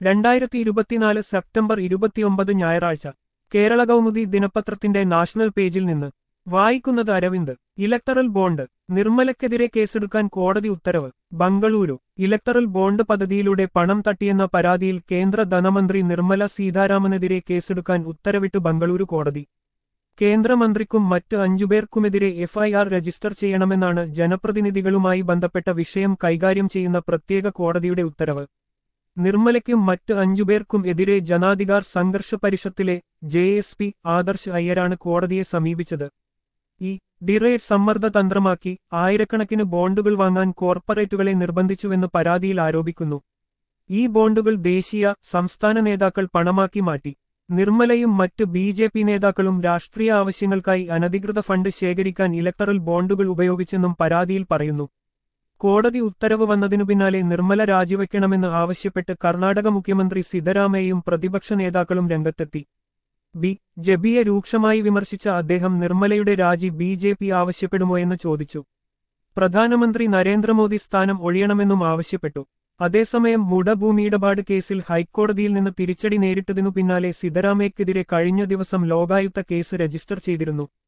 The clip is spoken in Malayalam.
രണ്ടായിരത്തി ഇരുപത്തിനാല് സെപ്റ്റംബർ ഇരുപത്തിയൊമ്പത് ഞായറാഴ്ച കേരള കൗമുദി ദിനപത്രത്തിന്റെ നാഷണൽ പേജിൽ നിന്ന് വായിക്കുന്നത് അരവിന്ദ് ഇലക്ടറൽ ബോണ്ട് നിർമ്മലക്കെതിരെ കേസെടുക്കാൻ കോടതി ഉത്തരവ് ബംഗളൂരു ഇലക്ടറൽ ബോണ്ട് പദ്ധതിയിലൂടെ പണം തട്ടിയെന്ന പരാതിയിൽ കേന്ദ്ര ധനമന്ത്രി നിർമ്മല സീതാരാമനെതിരെ കേസെടുക്കാൻ ഉത്തരവിട്ട് ബംഗളൂരു കോടതി കേന്ദ്രമന്ത്രിക്കും മറ്റ് അഞ്ചുപേർക്കുമെതിരെ എഫ്ഐആർ രജിസ്റ്റർ ചെയ്യണമെന്നാണ് ജനപ്രതിനിധികളുമായി ബന്ധപ്പെട്ട വിഷയം കൈകാര്യം ചെയ്യുന്ന പ്രത്യേക കോടതിയുടെ ഉത്തരവ് നിർമ്മലയ്ക്കും മറ്റ് അഞ്ചുപേർക്കും എതിരെ ജനാധികാർ സംഘർഷ പരിഷത്തിലെ ജെ എസ് പി ആദർശ് അയ്യരാണ് കോടതിയെ സമീപിച്ചത് ഈ ഡിറേറ്റ് സമ്മർദ്ദ തന്ത്രമാക്കി ആയിരക്കണക്കിന് ബോണ്ടുകൾ വാങ്ങാൻ കോർപ്പറേറ്റുകളെ നിർബന്ധിച്ചുവെന്ന് പരാതിയിൽ ആരോപിക്കുന്നു ഈ ബോണ്ടുകൾ ദേശീയ സംസ്ഥാന നേതാക്കൾ പണമാക്കി മാറ്റി നിർമ്മലയും മറ്റ് ബി ജെ പി നേതാക്കളും രാഷ്ട്രീയ ആവശ്യങ്ങൾക്കായി അനധികൃത ഫണ്ട് ശേഖരിക്കാൻ ഇലക്ടറൽ ബോണ്ടുകൾ ഉപയോഗിച്ചെന്നും പരാതിയിൽ പറയുന്നു കോടതി ഉത്തരവ് വന്നതിനു പിന്നാലെ നിർമ്മല രാജിവെക്കണമെന്ന് ആവശ്യപ്പെട്ട് കർണാടക മുഖ്യമന്ത്രി സിദ്ധരാമയ്യയും പ്രതിപക്ഷ നേതാക്കളും രംഗത്തെത്തി ബി ജെബിയെ രൂക്ഷമായി വിമർശിച്ച അദ്ദേഹം നിർമ്മലയുടെ രാജി ബി ജെ പി ആവശ്യപ്പെടുമോ എന്ന് ചോദിച്ചു പ്രധാനമന്ത്രി നരേന്ദ്രമോദി സ്ഥാനം ഒഴിയണമെന്നും ആവശ്യപ്പെട്ടു അതേസമയം മുടഭൂമിയിടപാട് കേസിൽ ഹൈക്കോടതിയിൽ നിന്ന് തിരിച്ചടി നേരിട്ടതിനു പിന്നാലെ സിദ്ധരാമയ്ക്കെതിരെ കഴിഞ്ഞ ദിവസം ലോകായുക്ത കേസ് രജിസ്റ്റർ ചെയ്തിരുന്നു